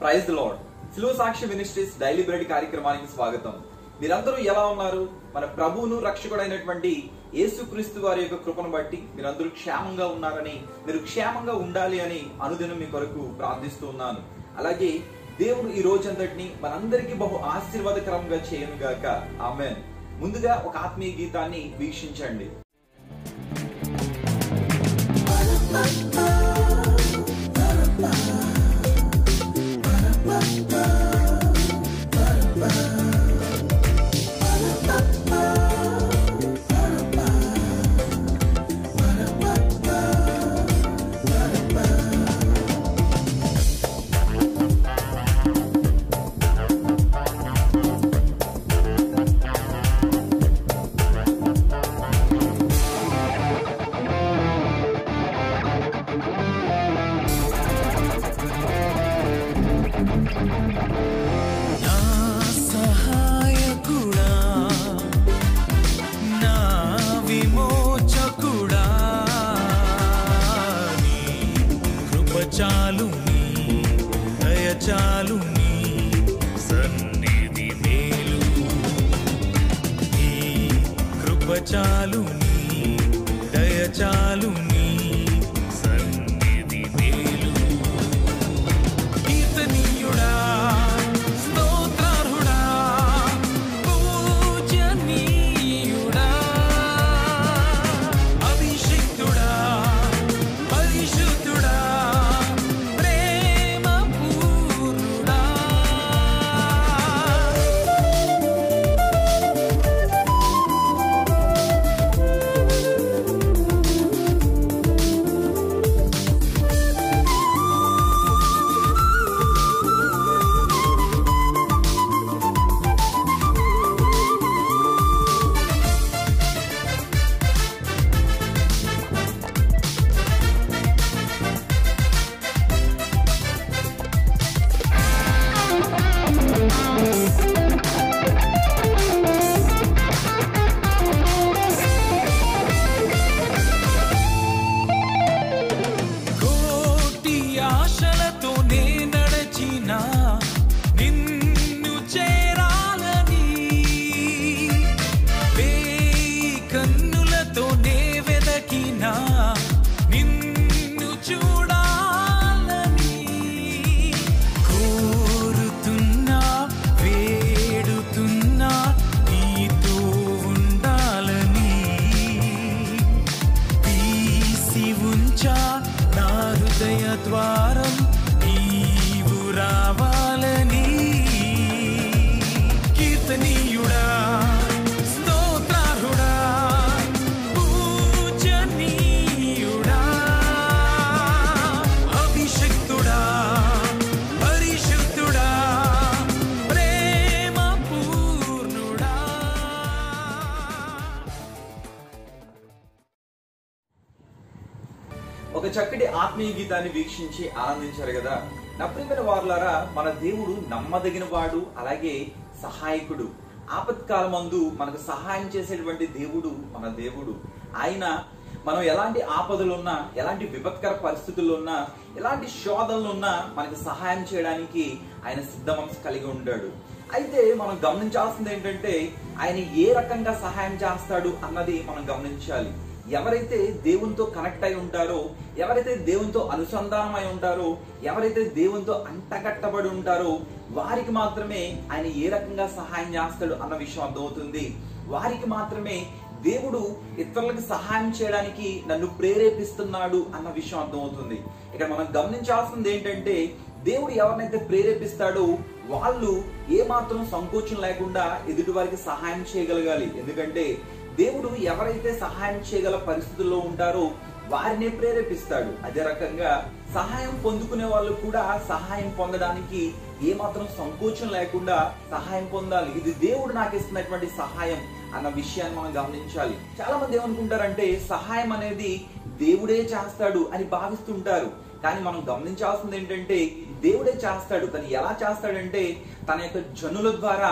praise lord సిలువ సాక్షి ministries daily bread కార్యక్రమానికి స్వాగతం మీరందరూ ఎలా ఉన్నారు మన ప్రభువును రక్షకుడైనటువంటి యేసుక్రీస్తు వారి యొక్క కృపను బట్టి మీరందరూ క్షేమంగా ఉన్నారని మీరు క్షేమంగా ఉండాలి అని అనుదినం మీ కొరకు ప్రార్థిస్తూ ఉన్నాను అలాగే దేవుడు ఈ రోజంతటిని మనందరికీ బహు ఆశీర్వాదకరంగా చేయను గాక ఆమె ముందుగా ఒక ఆత్మీయ గీతాన్ని వీక్షించండి నా సహాయకుడా నా విమోచకుడా నీ కృప చాలు నీ దయ చాలు నీ సన్నిధి మేలు నీ కృప చాలు నీ దయ చాలు నీ సన్నిధి మేలు కీర్తనీయుడా స్తోత్రార్హుడా పూజనీయుడా అభిషిక్తుడా పరిశుద్ధుడా ప్రేమ పూర్ణుడా కోటి ఆశలతో నే నడచిన నిన్ను చేరాలని వేయి కన్నులతో నే వెదకిన నిన్ను చూడాలని కోరుతున్నా వేడుతున్నా నీతో ఉండాలని తీసి ఉంచా నా హృదయ ద్వారం నీవు రావాలని కీర్తనీయుడా స్తోత్రార్హుడా పూజనీయుడా అభిషక్తుడా పరిశుద్ధుడా ప్రేమ పూర్ణుడా ఒక చక్కటి ఆత్మీయ గీతాన్ని వీక్షించి ఆనందించారు కదా నా ప్రియమైన వారులారా మన దేవుడు నమ్మదగిన వాడు అలాగే సహాయకుడు ఆపత్కాలమందు మనకు సహాయం చేసేటువంటి దేవుడు మన దేవుడు ఆయన మనం ఎలాంటి ఆపదలున్నా ఎలాంటి విపత్కర పరిస్థితుల్లో ఉన్నా ఎలాంటి శోధనలు ఉన్నా మనకు సహాయం చేయడానికి ఆయన సిద్ధ మనసు కలిగి ఉంటాడు అయితే మనం గమనించాల్సింది ఏంటంటే ఆయన ఏ రకంగా సహాయం చేస్తాడు అన్నది మనం గమనించాలి ఎవరైతే దేవునితో కనెక్ట్ అయి ఉంటారో ఎవరైతే దేవునితో అనుసంధానమై ఉంటారో ఎవరైతే దేవునితో అంటగట్టబడి ఉంటారో వారికి మాత్రమే ఆయన ఏ రకంగా సహాయం చేస్తాడు అన్న విషయం అర్థమవుతుంది వారికి మాత్రమే దేవుడు ఇతరులకు సహాయం చేయడానికి నన్ను ప్రేరేపిస్తున్నాడు అన్న విషయం అర్థమవుతుంది ఇక్కడ మనం గమనించాల్సింది ఏంటంటే దేవుడు ఎవరినైతే ప్రేరేపిస్తాడో వాళ్ళు ఏ మాత్రం సంకోచం లేకుండా ఎదుటి వారికి సహాయం చేయగలగాలి ఎందుకంటే దేవుడు ఎవరైతే సహాయం చేయగల పరిస్థితుల్లో ఉంటారో వారినే ప్రేరేపిస్తాడు అదే రకంగా సహాయం పొందుకునే వాళ్ళు కూడా సహాయం పొందడానికి ఏ మాత్రం సంకోచం లేకుండా సహాయం పొందాలి ఇది దేవుడు నాకు ఇస్తున్నటువంటి సహాయం అన్న విషయాన్ని మనం గమనించాలి చాలా మంది ఏమనుకుంటారంటే సహాయం అనేది దేవుడే చేస్తాడు అని భావిస్తుంటారు కానీ మనం గమనించాల్సింది ఏంటంటే దేవుడే చేస్తాడు తను ఎలా చేస్తాడంటే తన యొక్క జనుల ద్వారా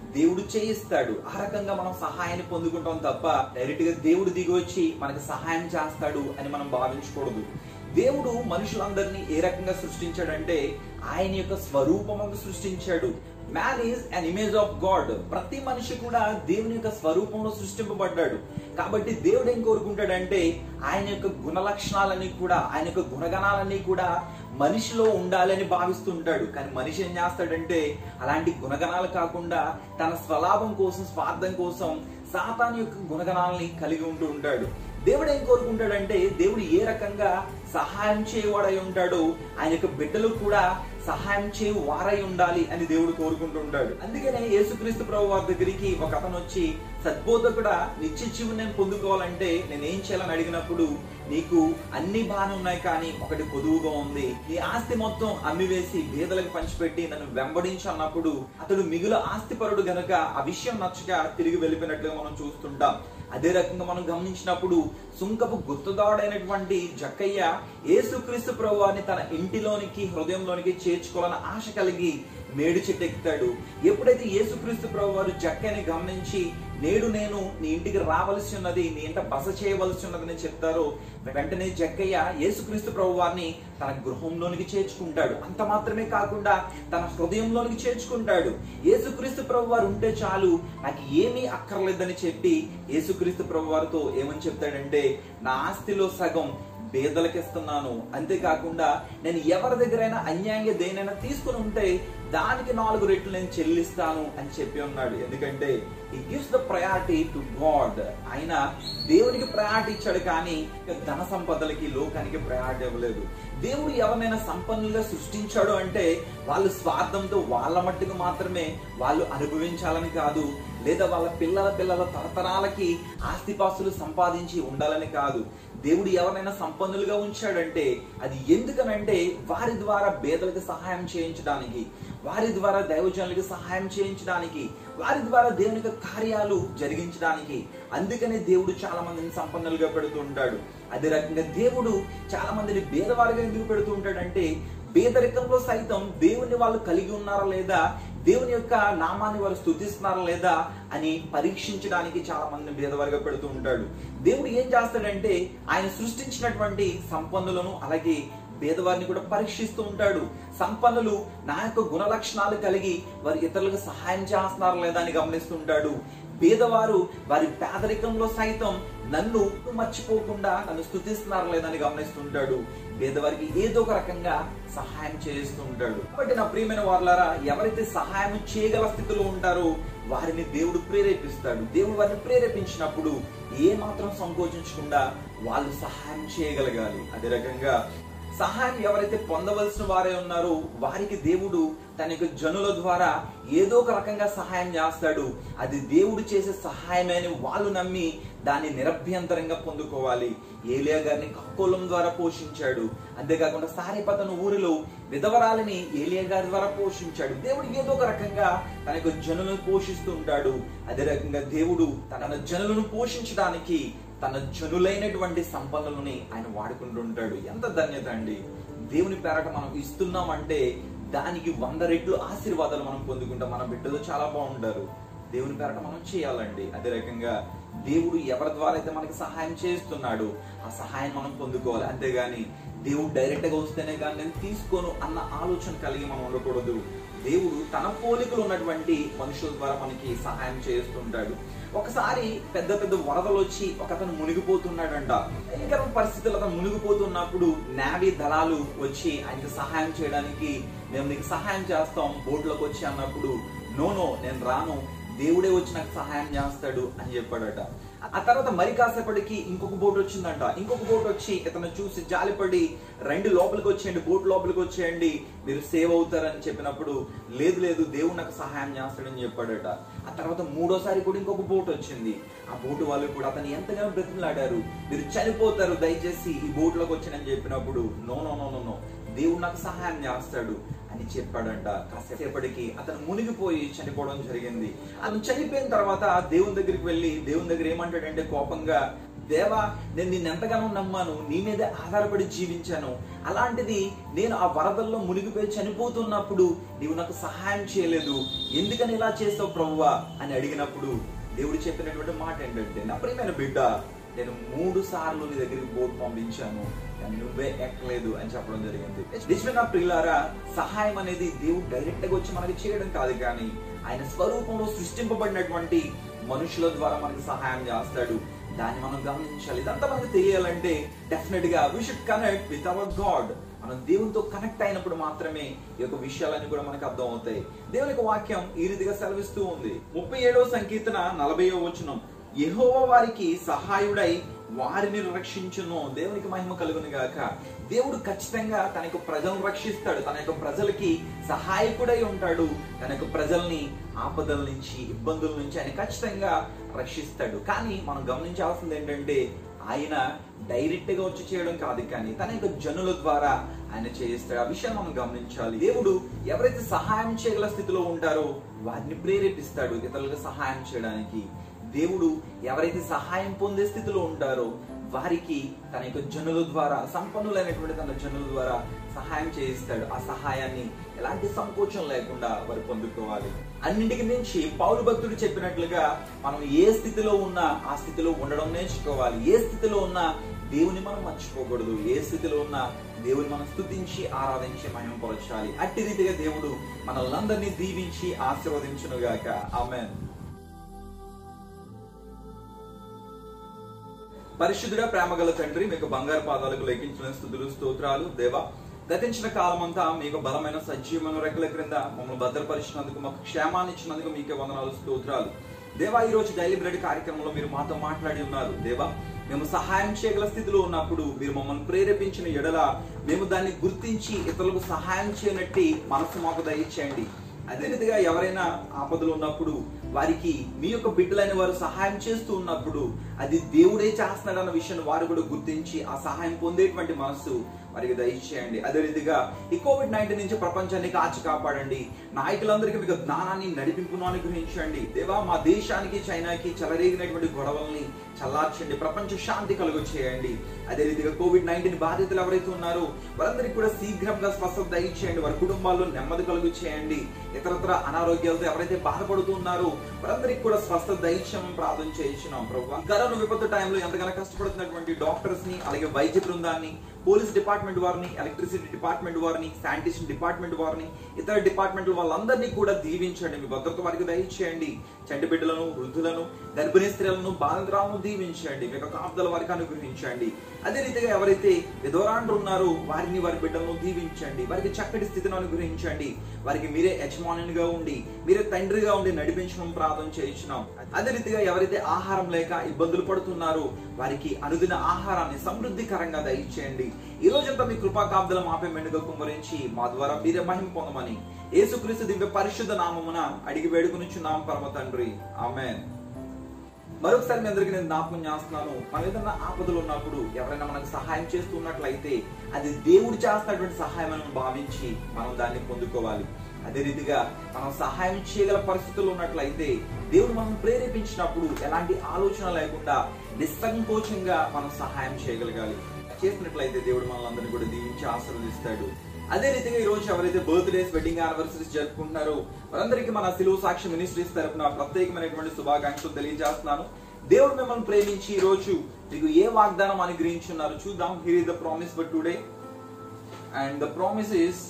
దేవుడు చేయిస్తాడు ఆ రకంగా మనం సహాయాన్ని పొందుకుంటాం తప్ప డైరెక్ట్ గా దేవుడు దిగి వచ్చి మనకి సహాయం చేస్తాడు అని మనం భావించకూడదు దేవుడు మనుషులందరినీ ఏ రకంగా సృష్టించాడంటే ఆయన యొక్క స్వరూపమును సృష్టించాడు man is an image of God ప్రతి మనిషి కూడా దేవుని యొక్క స్వరూపంలో సృష్టింపబడ్డాడు కాబట్టి దేవుడు ఏం కోరుకుంటాడంటే ఆయన యొక్క గుణ లక్షణాలన్నీ కూడా ఆయన యొక్క గుణగణాలన్నీ కూడా మనిషిలో ఉండాలని భావిస్తుంటాడు కానీ మనిషి ఏం చేస్తాడంటే అలాంటి గుణగణాలు కాకుండా తన స్వలాభం కోసం స్వార్థం కోసం సాతాన్ యొక్క గుణగణాలని కలిగి ఉంటూ ఉంటాడు దేవుడు ఏం కోరుకుంటాడంటే దేవుడు ఏ రకంగా సహాయం చేయవాడై ఉంటాడో ఆయన యొక్క బిడ్డలు కూడా సహాయం చేయు వారై ఉండాలి అని దేవుడు కోరుకుంటూ ఉంటాడు అందుకనే యేసుక్రీస్తు ప్రభు వారి దగ్గరికి ఒక అతను వచ్చి సద్బోధకుడా నిత్య జీవం నేను పొందుకోవాలంటే నేను ఏం చేయాలని అడిగినప్పుడు నీకు అన్ని బాగానే ఉన్నాయి కానీ ఒకటి కొదువుగా ఉంది నీ ఆస్తి మొత్తం అమ్మివేసి పేదలకు పంచిపెట్టి నన్ను వెంబడించు అన్నప్పుడు అతడు మిగులు ఆస్తిపరుడు గనుక ఆ విషయం నచ్చక తిరిగి వెళ్ళిపోయినట్లుగా మనం చూస్తుంటాం అదే రకంగా మనం గమనించినప్పుడు సుంకపు గుర్తుదాడైనటువంటి జక్కయ్య యేసుక్రీస్తు ప్రభువాన్ని తన ఇంటిలోనికి హృదయంలోనికి చేర్చుకోవాలని ఆశ కలిగి మేడు చెట్టు ఎక్కుతాడు ఎప్పుడైతే యేసుక్రీస్తు ప్రభు వారు జక్కని గమనించి నేడు నేను నీ ఇంటికి రావలసి ఉన్నది నీ ఇంట బస చేయవలసి ఉన్నదని చెప్తారో వెంటనే జక్కయ్య యేసుక్రీస్తు ప్రభు వారిని తన గృహంలోనికి చేర్చుకుంటాడు అంత మాత్రమే కాకుండా తన హృదయంలోనికి చేర్చుకుంటాడు యేసుక్రీస్తు ప్రభు వారు ఉంటే చాలు నాకు ఏమీ అక్కర్లేదని చెప్పి యేసుక్రీస్తు ప్రభు వారితో ఏమని చెప్తాడంటే నా ఆస్తిలో సగం పేదలకు ఇస్తున్నాను అంతేకాకుండా నేను ఎవరి దగ్గరైనా అన్యాయంగా దేనైనా తీసుకుని ఉంటే దానికి నాలుగు రెట్లు నేను చెల్లిస్తాను అని చెప్పి ఉన్నాడు ఎందుకంటే ఈ gives the priority to God ఆయన దేవునికి ప్రయారిటీ ఇచ్చాడు కానీ ధన సంపదలకి లోకానికి ప్రయారిటీ ఇవ్వలేదు దేవుడు ఎవరినైనా సంపన్నులుగా సృష్టించాడు అంటే వాళ్ళు స్వార్థంతో వాళ్ళ మట్టుకు మాత్రమే వాళ్ళు అనుభవించాలని కాదు లేదా వాళ్ళ పిల్లల పిల్లల తరతరాలకి ఆస్తిపాస్తులు సంపాదించి ఉండాలని కాదు దేవుడు ఎవరినైనా సంపన్నులుగా ఉంచాడంటే అది ఎందుకనంటే వారి ద్వారా పేదలకు సహాయం చేయించడానికి వారి ద్వారా దైవజనులకు సహాయం చేయించడానికి వారి ద్వారా దేవుని యొక్క కార్యాలు జరిగించడానికి అందుకనే దేవుడు చాలా మందిని సంపన్నులుగా పెడుతూ ఉంటాడు అదే రకంగా దేవుడు చాలా మందిని భేదవారిగా ఎందుకు పెడుతూ ఉంటాడంటే పేదరికంలో సైతం దేవుని వాళ్ళు కలిగి ఉన్నారా లేదా దేవుని యొక్క నామాన్ని వారు స్థుతిస్తున్నారా లేదా అని పరీక్షించడానికి చాలా మందిని భేదవారిగా పెడుతూ ఉంటాడు దేవుడు ఏం చేస్తాడంటే ఆయన సృష్టించినటువంటి సంపన్నులను అలాగే పేదవారిని కూడా పరీక్షిస్తూ ఉంటాడు సంపన్నులు నా యొక్క గుణ లక్షణాలు కలిగి వారు ఇతరులకు సహాయం చేస్తున్నారా లేదా అని గమనిస్తుంటాడు పేదవారు వారి పేదరికంలో సైతం నన్ను మర్చిపోకుండా నన్ను స్థుతిస్తున్నారు లేదని గమనిస్తుంటాడు పేదవారికి ఏదో ఒక రకంగా సహాయం చేస్తూ ఉంటాడు కాబట్టి నా ప్రియమైన వారులారా ఎవరైతే సహాయం చేయగల స్థితిలో ఉంటారో వారిని దేవుడు ప్రేరేపిస్తాడు దేవుడు వారిని ప్రేరేపించినప్పుడు ఏ మాత్రం సంకోచించకుండా వాళ్ళు సహాయం చేయగలగాలి అదే రకంగా సహాయం ఎవరైతే పొందవలసిన వారే ఉన్నారో వారికి దేవుడు తన యొక్క జనుల ద్వారా ఏదో ఒక రకంగా సహాయం చేస్తాడు అది దేవుడు చేసే సహాయమే అని వాళ్ళు నమ్మి దాన్ని నిరభ్యంతరంగా పొందుకోవాలి ఏలియా గారిని కక్కోలం ద్వారా పోషించాడు అంతేకాకుండా సారేపతను ఊరిలో విధవరాలని ఏలియా గారి ద్వారా పోషించాడు దేవుడు ఏదో ఒక రకంగా తన యొక్క జనులను పోషిస్తూ ఉంటాడు అదే రకంగా దేవుడు తన జనులను పోషించడానికి తన జనులైనటువంటి సంపన్నులని ఆయన వాడుకుంటుంటాడు ఎంత ధన్యత అండి దేవుని పేరట మనం ఇస్తున్నామంటే దానికి వంద రెట్లు ఆశీర్వాదాలు మనం పొందుకుంటాం మన బిడ్డలు చాలా బాగుంటారు దేవుని పేరట మనం చేయాలండి అదే రకంగా దేవుడు ఎవరి ద్వారా అయితే మనకి సహాయం చేస్తున్నాడు ఆ సహాయం మనం పొందుకోవాలి అంతేగాని దేవుడు డైరెక్ట్ గా వస్తేనే కానీ నేను తీసుకోను అన్న ఆలోచన కలిగి మనం ఉండకూడదు దేవుడు తన పోలికలు ఉన్నటువంటి మనుషుల ద్వారా మనకి సహాయం చేస్తుంటాడు ఒకసారి పెద్ద పెద్ద వరదలు వచ్చి ఒక అతను మునిగిపోతున్నాడంట భయంకర పరిస్థితులు అతను మునిగిపోతున్నప్పుడు నావీ దళాలు వచ్చి ఆయనకి సహాయం చేయడానికి మేము నీకు సహాయం చేస్తాం బోట్లోకి వచ్చి అన్నప్పుడు నో నో నేను రాను దేవుడే వచ్చి నాకు సహాయం చేస్తాడు అని చెప్పాడట ఆ తర్వాత మరి కాసేపటికి ఇంకొక బోట్ వచ్చిందంట ఇంకొక బోట్ వచ్చి ఇతను చూసి జాలిపడి రెండు లోపలికి వచ్చేయండి బోట్ లోపలికి వచ్చేయండి మీరు సేవ్ అవుతారని చెప్పినప్పుడు లేదు లేదు దేవుడు నాకు సహాయం చేస్తాడని చెప్పాడట ఆ తర్వాత మూడోసారి కూడా ఇంకొక బోట్ వచ్చింది ఆ బోటు వాళ్ళు కూడా అతను ఎంతగానో బ్రతిమలాడారు మీరు చనిపోతారు దయచేసి ఈ బోట్ లోకి వచ్చానని చెప్పినప్పుడు no no no no no దేవుడు నాకు సహాయం చేస్తాడు అని చెప్పాడంట కాసేపటికి అతను మునిగిపోయి చనిపోవడం జరిగింది అతను చనిపోయిన తర్వాత దేవుని దగ్గరికి వెళ్ళి దేవుని దగ్గర ఏమంటాడంటే కోపంగా దేవా నేను నిన్ను ఎంతగానో నమ్మాను నీ మీదే ఆధారపడి జీవించాను అలాంటిది నేను ఆ వరదల్లో మునిగిపోయి చనిపోతున్నప్పుడు నీవు నాకు సహాయం చేయలేదు ఎందుకని ఇలా చేస్తావు ప్రభువా అని అడిగినప్పుడు దేవుడు చెప్పినటువంటి మాట ఏంటంటే నా ప్రియమైన బిడ్డ నేను మూడు సార్లు నీ దగ్గరికి బోట్ పంపించాను కానీ నువ్వే ఎక్కలేదు అని చెప్పడం జరిగింది నిజంగా ప్రియులారా సహాయం అనేది దేవుడు డైరెక్ట్ గా వచ్చి మనకి చేయడం కాదు కానీ ఆయన స్వరూపంలో సృష్టింపబడినటువంటి మనుషుల ద్వారా మనకి సహాయం చేస్తాడు దాన్ని మనం గమనించాలి ఇదంతా మనకు తెలియాలంటే డెఫినెట్ గా we should connect with our God మనం దేవునితో కనెక్ట్ అయినప్పుడు మాత్రమే ఈ యొక్క విషయాలన్నీ కూడా మనకు అర్థం అవుతాయి దేవుని యొక్క వాక్యం ఈ రీతిగా సెలవిస్తూ ఉంది ముప్పై ఏడవ సంకీర్తన నలభైవ వచనం యెహోవా వారికి సహాయుడై వారిని రక్షించును దేవునికి మహిమ కలుగును గాక దేవుడు ఖచ్చితంగా తన యొక్క ప్రజలను రక్షిస్తాడు తన యొక్క ప్రజలకి సహాయకుడై ఉంటాడు తన యొక్క ప్రజల్ని ఆపదల నుంచి ఇబ్బందుల నుంచి ఆయన ఖచ్చితంగా రక్షిస్తాడు కానీ మనం గమనించాల్సింది ఏంటంటే ఆయన డైరెక్ట్ గా వచ్చి చేయడం కాదు కానీ తన యొక్క జనుల ద్వారా ఆయన చేయిస్తాడు ఆ విషయాన్ని మనం గమనించాలి దేవుడు ఎవరైతే సహాయం చేయగల స్థితిలో ఉంటారో వారిని ప్రేరేపిస్తాడు ఇతరులకు సహాయం చేయడానికి దేవుడు ఎవరైతే సహాయం పొందే స్థితిలో ఉంటారో వారికి తన యొక్క జనుల ద్వారా సంపన్నులైనటువంటి తన జనుల ద్వారా సహాయం చేయిస్తాడు ఆ సహాయాన్ని ఎలాంటి సంకోచం లేకుండా వారు పొందుకోవాలి అన్నింటికి మించి పౌరు భక్తుడు చెప్పినట్లుగా మనం ఏ స్థితిలో ఉన్నా ఆ స్థితిలో ఉండడం నేర్చుకోవాలి ఏ స్థితిలో ఉన్నా దేవుని మనం మర్చిపోకూడదు ఏ స్థితిలో ఉన్నా దేవుని మనం స్తుతించి ఆరాధించి మహిమపరచాలి అట్టి రీతిగా దేవుడు మనల్ని దీవించి ఆశీర్వదించునుగాక ఆమెన్ పరిశుద్ధుడ ప్రేమగల తండ్రి మీకు బంగారు పాదాలకు లెక్కించిన స్థుతులు స్తోత్రాలు దేవా గతించిన కాలమంతా మీకు బలమైన సజీవమైన రెక్కల క్రింద మమ్మల్ని భద్రపరిచినందుకు మాకు క్షేమాన్ని ఇచ్చినందుకు మీకే వందనాలు స్తోత్రాలు దేవా ఈ రోజు డైలీ బ్రెడ్ కార్యక్రమంలో మీరు మాతో మాట్లాడి ఉన్నారు దేవా మేము సహాయం చేయగల స్థితిలో ఉన్నప్పుడు మీరు మమ్మల్ని ప్రేరేపించిన ఎడల మేము దాన్ని గుర్తించి ఇతరులకు సహాయం చేయనట్టి మనసు మాకు దయచేయండి అదే రీతిగా ఎవరైనా ఆపదలు ఉన్నప్పుడు వారికి మీ యొక్క బిడ్డలైన వారు సహాయం చేస్తూ ఉన్నప్పుడు అది దేవుడే చేస్తున్నాడు అన్న విషయాన్ని వారు కూడా గుర్తించి ఆ సహాయం పొందేటువంటి మనస్సు వారికి దయచేయండి అదే రీతిగా ఈ కోవిడ్ నైన్టీన్ నుంచి ప్రపంచాన్ని కాచి కాపాడండి నాయకులందరికీ మీకు జ్ఞానాన్ని నడిపింపును అనుగ్రహించండి దేవా మా దేశానికి చైనాకి చెలరేగినటువంటి గొడవల్ని చల్లార్చండి ప్రపంచ శాంతి కలుగు చేయండి అదే రీతిగా కోవిడ్ నైన్టీన్ బాధితులు ఎవరైతే ఉన్నారో వారందరికీ కూడా శీఘ్రంగా స్వస్థత దయచేయండి వారి కుటుంబాల్లో నెమ్మది కలుగు చేయండి ఇతరత్ర అనారోగ్యాలతో ఎవరైతే బాధపడుతున్నారో వారందరికీ కూడా స్వస్థత దయచేయమని ప్రార్థన చేయించున్నాం ప్రభు కరోనా విపత్తు టైంలో ఎంతగానో కష్టపడుతున్నటువంటి డాక్టర్స్ ని అలాగే వైద్య బృందాన్ని పోలీస్ డిపార్ట్మెంట్ వారిని ఎలక్ట్రిసిటీ డిపార్ట్మెంట్ వారిని శానిటేషన్ డిపార్ట్మెంట్ వారిని ఇతర డిపార్ట్మెంట్ వాళ్ళందరినీ కూడా దీవించండి మీ భద్రత వారికి దయచేయండి చంటి బిడ్డలను వృద్ధులను గర్భిణీ స్త్రీలను బాధితురాలను దీవించండి మీ యొక్క కాపుదల వారికి అనుగ్రహించండి అదే రీతిగా ఎవరైతే విధవరాండ్రు ఉన్నారో వారిని వారి బిడ్డలను దీవించండి వారికి చక్కటి స్థితిని అనుగ్రహించండి వారికి మీరే యజమానునిగా ఉండి మీరే తండ్రిగా ఉండి నడిపించడం ప్రార్థన చేయించినాం అదే రీతిగా ఎవరైతే ఆహారం లేక ఇబ్బందులు పడుతున్నారో వారికి అనుదిన ఆహారాన్ని సమృద్ధికరంగా దయచేయండి ఈ రోజంతా మీ కృపా కాబ్దల మాపే మెండుగా కుమ్మరించి మా ద్వారా మీరే మహిమ పొందమని యేసుక్రీస్తు దివ్య పరిశుద్ధ నామమున అడిగి వేడుకునిచున్నాం పరమ తండ్రి ఆమెన్ మరొకసారి మీ అందరికీ నేను జ్ఞాపకం చేస్తున్నాను మనం ఏదైనా ఆపదలు ఉన్నప్పుడు ఎవరైనా మనకు సహాయం చేస్తున్నట్లయితే అది దేవుడు చేస్తున్నటువంటి సహాయం అని భావించి మనం దాన్ని పొందుకోవాలి అదే రీతిగా మనం సహాయం చేయగల పరిస్థితుల్లో ఉన్నట్లయితే దేవుడు మనం ప్రేరేపించినప్పుడు ఎలాంటి ఆలోచన లేకుండా నిస్సంకోచంగా మనం సహాయం చేయగలగాలి చేసినట్లయితే దేవుడు మనల్ని కూడా దీవించి ఆశీర్వదిస్తాడు అదే రీతిగా ఈ రోజు ఎవరైతే బర్త్డేస్ వెడ్డింగ్ యానివర్సరీస్ జరుపుకుంటున్నారో వారందరికీ మన సిలువ సాక్షి మినిస్ట్రీస్ తరపున ప్రత్యేకమైనటువంటి శుభాకాంక్షలు తెలియజేస్తున్నాను దేవుడు మిమ్మల్ని ప్రేమించి ఈ రోజు మీకు ఏ వాగ్దానం అనుగ్రహించున్నారు చూద్దాం here is the promise for today and the promise is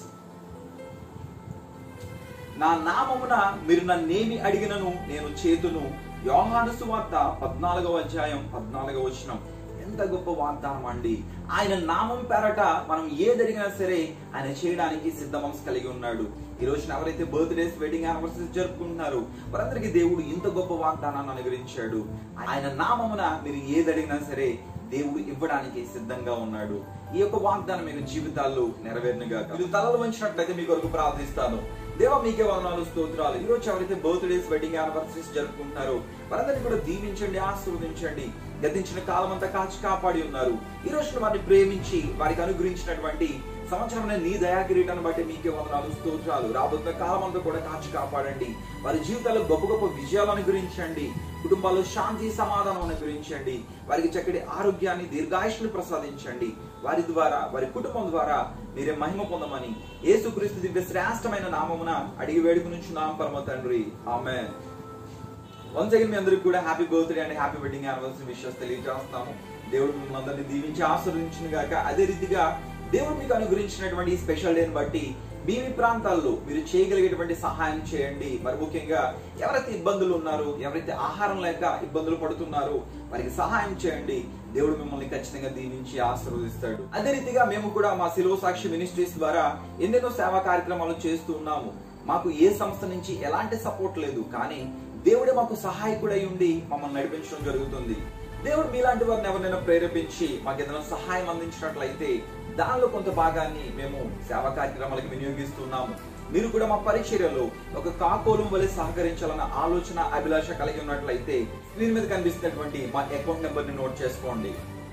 నా నామమున మీరు నన్నేమి అడిగినను నేను చేతును యోహాను సువార్త పద్నాలుగవ అధ్యాయం పద్నాలుగవ వచనం ఎంత గొప్ప వాగ్దానం అండి ఆయన నామం పేరట మనం ఏది అడిగినా సరే ఆయన చేయడానికి సిద్ధ మనసు కలిగి ఉన్నాడు ఈ రోజున ఎవరైతే బర్త్డేస్ వెడ్డింగ్ యానివర్సరీస్ జరుపుకుంటున్నారు వారందరికీ దేవుడు ఇంత గొప్ప వాగ్దానాన్ని అనుగ్రహించాడు ఆయన నామమున మీరు ఏది అడిగినా సరే దేవుడు ఇవ్వడానికి సిద్ధంగా ఉన్నాడు ఈ యొక్క వాగ్దానం మీకు జీవితాల్లో నెరవేరునుగా మీరు తలలు వంచినట్లయితే మీ కొరకు ప్రార్థిస్తాను దేవ మీకే వందనాలు స్తోత్రాలు ఈ రోజు ఎవరైతే బర్త్డేస్ వెడ్డింగ్ యానివర్సరీస్ జరుపుకుంటున్నారో వారందరినీ కూడా దీవించండి ఆశీర్వదించండి గతించిన కాలం అంతా కాచి కాపాడి ఉన్నారు ఈ రోజున వారిని ప్రేమించి వారికి అనుగ్రహించినటువంటి సంవత్సరం నీ దయా కిరీటాన్ని బట్టి మీకే వందనాలు స్తోత్రాలు రాబోతున్న కాలం అంతా కూడా కాచి కాపాడండి వారి జీవితాల్లో గొప్ప గొప్ప విజయాలను అనుగ్రహించండి కుటుంబాల్లో శాంతి సమాధానం అనుగ్రహించండి వారికి చక్కటి ఆరోగ్యాన్ని దీర్ఘాయుష్ని ప్రసాదించండి వారి ద్వారా వారి కుటుంబం ద్వారా మీరే మహిమ పొందమని యేసుక్రీస్తు దివ్య శ్రేష్టమైన నామమున అడిగి వేడుకు నుంచి నామ పరమ తండ్రి ఆమె వన్స్ అగైన్ మీ అందరికి కూడా happy birthday and happy wedding anniversary విషయస్ తెలియజేస్తున్నాము దేవుడు మిమ్మల్ని అందరినీ దీవించి ఆశీర్వదించిన గాక అదే రీతిగా దేవుడు మీకు అనుగ్రహించినటువంటి ఈ స్పెషల్ డేని బట్టి మీ మీ ప్రాంతాల్లో మీరు చేయగలిగేటువంటి సహాయం చేయండి మరి ముఖ్యంగా ఎవరైతే ఇబ్బందులు ఉన్నారు ఎవరైతే ఆహారం లేక ఇబ్బందులు పడుతున్నారో వారికి సహాయం చేయండి దేవుడు మిమ్మల్ని ఖచ్చితంగా దీవించి ఆశీర్వదిస్తాడు అదే రీతిగా మేము కూడా మా సిలువ సాక్షి మినిస్ట్రీస్ ద్వారా ఎన్నెన్నో సేవా కార్యక్రమాలు చేస్తూ ఉన్నాము మాకు ఏ సంస్థ నుంచి ఎలాంటి సపోర్ట్ లేదు కానీ దేవుడే మాకు సహాయకుడై ఉండి మమ్మల్ని నడిపించడం జరుగుతుంది దేవుడు మీలాంటి వారిని ఎవరినైనా ప్రేరేపించి మాకు ఏదైనా సహాయం అందించినట్లయితే దానిలో కొంత భాగాన్ని మేము సేవా కార్యక్రమాలకు వినియోగిస్తున్నాము మీరు కూడా మా పరిచర్యలో ఒక కాకోలం వలె సహకరించాలన్న ఆలోచన అభిలాష కలిగి ఉన్నట్లయితే స్క్రీన్ మీద కనిపిస్తున్నటువంటి మా అకౌంట్ నెంబర్ ని నోట్ చేసుకోండి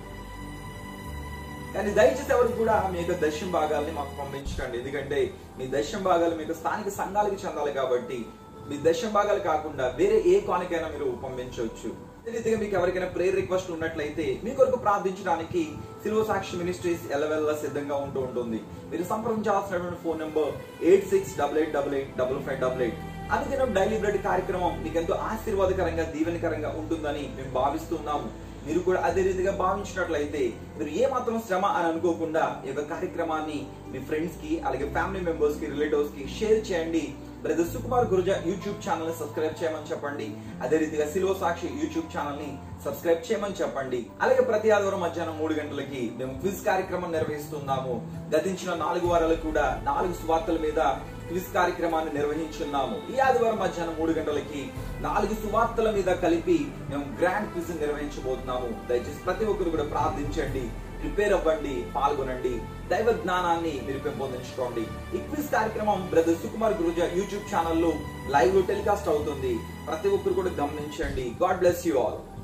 కానీ దయచేసి ఎవరు కూడా మీ యొక్క దర్శన భాగాల్ని మాకు పంపించకండి ఎందుకంటే మీ దర్శన భాగాలు మీకు స్థానిక సంఘాలకు చెందాలి కాబట్టి మీ దర్శన భాగాలు కాకుండా వేరే ఏ కానికైనా మీరు పంపించవచ్చు అదే రీతిగా మీకు ఎవరికైనా ప్రేయర్ రిక్వెస్ట్ ఉన్నట్లయితే మీ కొరకు ప్రార్థించడానికి సిల్వ సాక్షి మినిస్ట్రీస్ ఎల్లవెల్ల సిద్ధంగా ఉంటూ ఉంటుంది మీరు సంప్రదించాల్సినటువంటి phone number eight six double eight double eight double five double eight అనుదినం డైలీ బ్రెడ్ కార్యక్రమం మీకు ఎంతో ఆశీర్వాదకరంగా దీవెనకరంగా ఉంటుందని మేము భావిస్తున్నాము మీరు కూడా అదే రీతిగా భావించినట్లయితే మీరు ఏ మాత్రం శ్రమ అని అనుకోకుండా ఈ యొక్క కార్యక్రమాన్ని మీ ఫ్రెండ్స్ కి అలాగే ఫ్యామిలీ మెంబర్స్ కి రిలేటివ్స్ కి షేర్ చేయండి brother Sukumar Guruja YouTube channel ని సబ్స్క్రైబ్ చేయమని చెప్పండి అదే రీతిగా సిల్వ సాక్షి యూట్యూబ్ ఛానల్ ని సబ్స్క్రైబ్ చేయమని చెప్పండి అలాగే ప్రతి ఆదివారం మధ్యాహ్నం మూడు గంటలకి మేము క్విజ్ కార్యక్రమం నిర్వహిస్తున్నాము గతించిన నాలుగు వారాలు కూడా నాలుగు సువార్తల మీద క్విజ్ కార్యక్రమాన్ని నిర్వహించున్నాము ఈ ఆదివారం మధ్యాహ్నం మూడు గంటలకి నాలుగు సువార్తల మీద కలిపి మేము గ్రాండ్ క్విజ్ నిర్వహించబోతున్నాము దయచేసి ప్రతి ఒక్కరు కూడా ప్రార్థించండి ప్రిపేర్ అవ్వండి పాల్గొనండి దైవ జ్ఞానాన్ని మీరు పెంపొందించుకోండి ఈ క్విజ్ కార్యక్రమం బ్రదర్ సుకుమార్ గురుజా యూట్యూబ్ ఛానల్లో లైవ్ లో టెలికాస్ట్ అవుతుంది ప్రతి ఒక్కరు కూడా గమనించండి గాడ్ బ్లెస్ యూ ఆల్